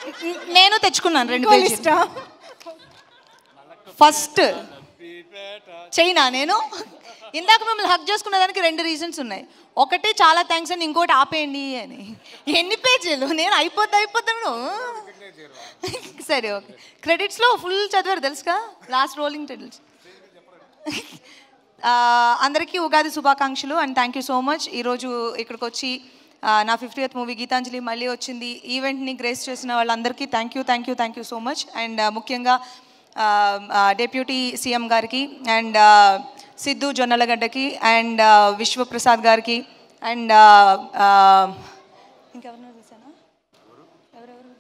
నేను తెచ్చుకున్నాను రెండు ఇంకో పేజీలు లిస్టా ఫస్ట్ చైనా నేను ఇందాక మిమ్మల్ని హక్ చేసుకున్న దానికి రెండు రీజన్స్ ఉన్నాయి ఒకటి చాలా థ్యాంక్స్ అని ఇంకోటి ఆపేయండి అని ఎన్ని పేజీలు నేను అయిపోద్ది అయిపోతాను సరే ఓకే క్రెడిట్స్లో ఫుల్ చదివారు తెలుసుగా లాస్ట్ రోలింగ్ క్రెడిట్స్ అందరికీ ఉగాది శుభాకాంక్షలు and thank you so much ఈరోజు ఇక్కడికి వచ్చి ఆ, నా ఫిఫ్టీయత్ మూవీ గీతాంజలి మళ్ళీ వచ్చింది ఈవెంట్ని గ్రేస్ చేసిన వాళ్ళందరికీ thank you thank you thank you so much and ముఖ్యంగా డెప్యూటీ సీఎం గారికి అండ్ సిద్ధు జొన్నలగడ్డకి అండ్ విశ్వప్రసాద్ గారికి అండ్ ఇంకెవరినో చూసానా ఎవరెవరు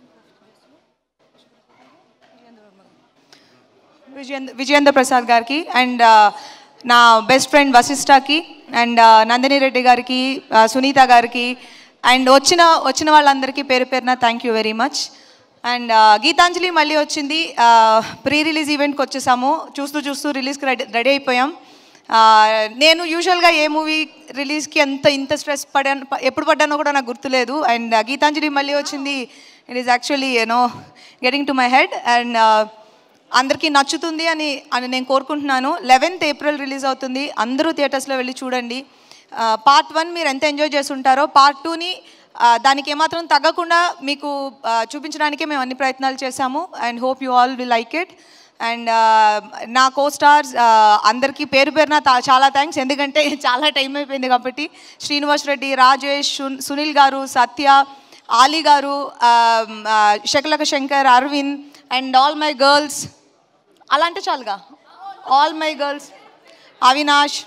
విజయేంద్ర విజయేంద్ర ప్రసాద్ గారికి అండ్ నా బెస్ట్ ఫ్రెండ్ వశిష్ఠకి అండ్ నందిని రెడ్డి గారికి ఆ, సునీత గారికి అండ్ వచ్చిన వచ్చిన వాళ్ళందరికీ పేరు పేరున thank you very much and Geethanjali మళ్ళీ వచ్చింది ప్రీ రిలీజ్ ఈవెంట్కి వచ్చేసాము చూస్తూ చూస్తూ రిలీజ్కి రెడీ రెడీ అయిపోయాం ఆ, నేను యూజువల్గా ఏ మూవీ రిలీజ్కి ఎంత ఇంత స్ట్రెస్ పడాను ప- ఎప్పుడు పడ్డానో కూడా నాకు గుర్తులేదు అండ్ గీతాంజలి మళ్ళీ వచ్చింది it is actually you know getting to my head and అందరికీ నచ్చుతుంది అని అని నేను కోరుకుంటున్నాను లెవెన్త్ ఏప్రిల్ రిలీజ్ అవుతుంది అందరూ థియేటర్స్లో వెళ్ళి చూడండి పార్ట్ వన్ మీరు ఎంత ఎంజాయ్ చేస్తుంటారో పార్ట్ టూని దానికి ఏమాత్రం తగ్గకుండా మీకు ఆ, చూపించడానికే మేము అన్ని ప్రయత్నాలు చేశాము and hope you all will like it and నా కో స్టార్స్ అందరికీ పేరు పేరున తా- చాలా థ్యాంక్స్ ఎందుకంటే చాలా టైం అయిపోయింది కాబట్టి శ్రీనివాస్ రెడ్డి రాజేష్ సున్- సునీల్ గారు సత్య ఆలీ గారు ఆ, ఆ, Shakalaka Shankar Aravind and all my girls అలా అంటే చాలుగా ఆల్ మై గర్ల్స్ అవినాష్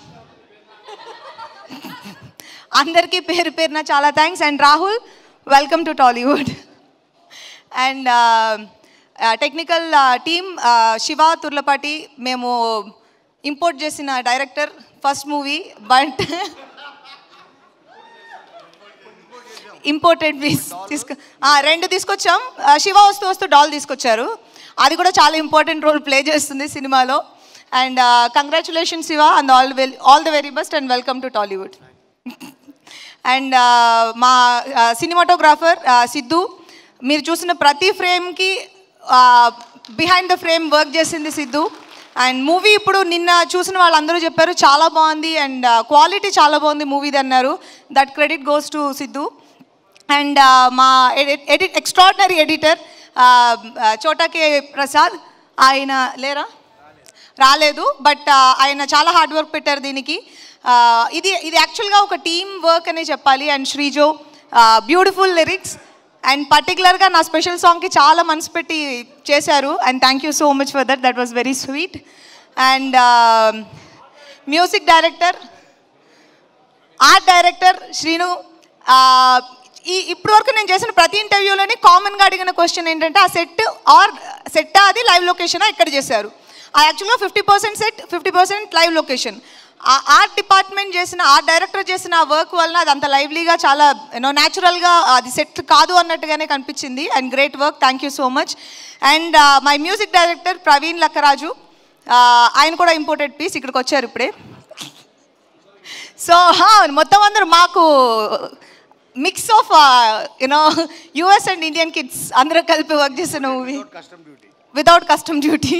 అందరికీ పేరు పేరున చాలా thanks and Rahul welcome to Tollywood and technical team Shiva Turlapati మేము ఇంపోర్ట్ చేసిన director first movie but imported piece తీసుకు ఆ, రెండు తీసుకొచ్చాం ఆ, శివ వస్తూ వస్తూ డాల్ తీసుకొచ్చారు అది కూడా చాలా ఇంపార్టెంట్ రోల్ ప్లే చేస్తుంది సినిమాలో and congratulation Shiva and all well all the very best and welcome to Tollywood and మా సినిమాటోగ్రాఫర్ సిద్ధు మీరు చూసిన ప్రతి ఫ్రేమ్కి బిహైండ్ ద ఫ్రేమ్ వర్క్ చేసింది సిద్ధు అండ్ మూవీ ఇప్పుడు నిన్న చూసిన వాళ్ళందరూ చెప్పారు చాలా బాగుంది అండ్ క్వాలిటీ చాలా బాగుంది మూవీది అన్నారు that credit goes to Siddhu and మా edit edit extraordinary editor Chota K Prasad ఆయన లేరా రాలేదు బట్ ఆయన చాలా హార్డ్ వర్క్ పెట్టారు దీనికి ఆ, ఇది ఇది యాక్చువల్గా ఒక టీమ్ వర్క్ అనే చెప్పాలి and Sreejo beautiful lyrics and పర్టికులర్గా నా స్పెషల్ సాంగ్కి చాలా మనసు పెట్టి చేశారు and thank you so much for that that was very sweet and music director art director Srinu ఆ, ఈ ఇప్పటి వరకు నేను చేసిన ప్రతి ఇంటర్వ్యూలోని కామన్గా అడిగిన క్వశ్చన్ ఏంటంటే ఆ సెట్ ఆర్ సెట్ అది లైవ్ లొకేషనా ఇక్కడ చేశారు ఆ యాక్చువల్గా fifty percent set fifty percent live location ఆ ఆర్ట్ డిపార్ట్మెంట్ చేసిన ఆర్ట్ డైరెక్టర్ చేసిన ఆ వర్క్ వలన అది అంత లైవ్లీగా చాలా యూనో న్యాచురల్గా అది సెట్ కాదు అన్నట్టుగానే కనిపించింది and great work thank you so much and my music director Praveen Lakkaraju ఆ, ఆయన కూడా ఇంపోర్టెడ్ పీస్ ఇక్కడికి వచ్చారు ఇప్పుడే సో మొత్తం అందరూ మాకు mix of you know US and Indian kids అందరూ కలిపి వర్క్ చేసిన movie without custom duty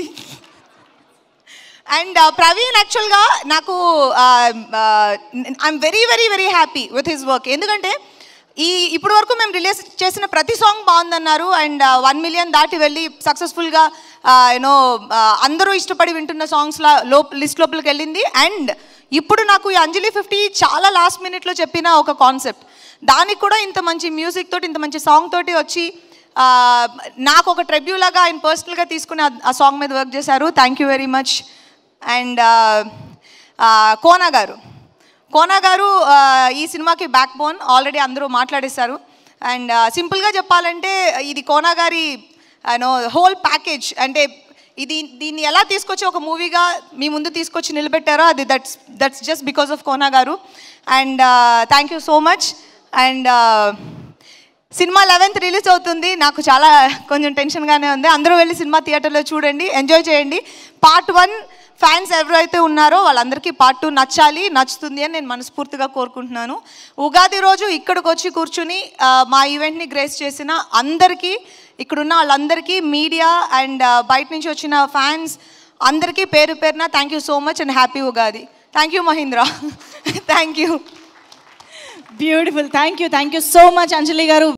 and Praveen యాక్చువల్గా నాకు I'm very very very happy with his work ఎందుకంటే ఈ ఇప్పటి వరకు మేము రిలీజ్ చేసిన ప్రతి సాంగ్ బాగుందన్నారు అండ్ వన్ మిలియన్ దాటి వెళ్ళి సక్సెస్ఫుల్గా యూనో అందరూ ఇష్టపడి వింటున్న సాంగ్స్లా లో లిస్ట్ లోపలికి వెళ్ళింది అండ్ ఇప్పుడు నాకు ఈ అంజలి ఫిఫ్టీ చాలా లాస్ట్ మినిట్లో చెప్పిన ఒక కాన్సెప్ట్ దానికి కూడా ఇంత మంచి మ్యూజిక్ తోటి ఇంత మంచి సాంగ్ తోటి వచ్చి ఆ, నాకు ఒక ట్రెబ్యూ లాగా ఆయన పర్సనల్గా తీసుకుని ఆ- ఆ సాంగ్ మీద వర్క్ చేశారు thank you very much and Kona గారు కోనా గారు ఆ, ఈ సినిమాకి బ్యాక్ బోన్ ఆల్రెడీ అందరూ మాట్లాడేశారు అండ్ సింపుల్గా చెప్పాలంటే ఇది కోనా గారి నో హోల్ ప్యాకేజ్ అంటే ఇది దీన్ని ఎలా తీసుకొచ్చి ఒక మూవీగా మీ ముందు తీసుకొచ్చి నిలబెట్టారో అది that's that's just because of Kona గారు and thank you so much and సినిమా లెవెన్త్ రిలీజ్ అవుతుంది నాకు చాలా కొంచెం టెన్షన్గానే ఉంది అందరూ వెళ్ళి సినిమా థియేటర్లో చూడండి ఎంజాయ్ చేయండి పార్ట్ వన్ ఫ్యాన్స్ ఎవరైతే ఉన్నారో వాళ్ళందరికీ పార్ట్ టూ నచ్చాలి నచ్చుతుంది అని నేను మనస్ఫూర్తిగా కోరుకుంటున్నాను ఉగాది రోజు ఇక్కడికి వచ్చి కూర్చుని ఆ, మా ఈవెంట్ని గ్రేస్ చేసిన అందరికీ ఇక్కడున్న వాళ్ళందరికీ మీడియా అండ్ బయట నుంచి వచ్చిన ఫ్యాన్స్ అందరికీ పేరు పేరున thank you so much and happy Ugadi thank you Mahindra thank you beautiful thank you thank you so much Anjali గారు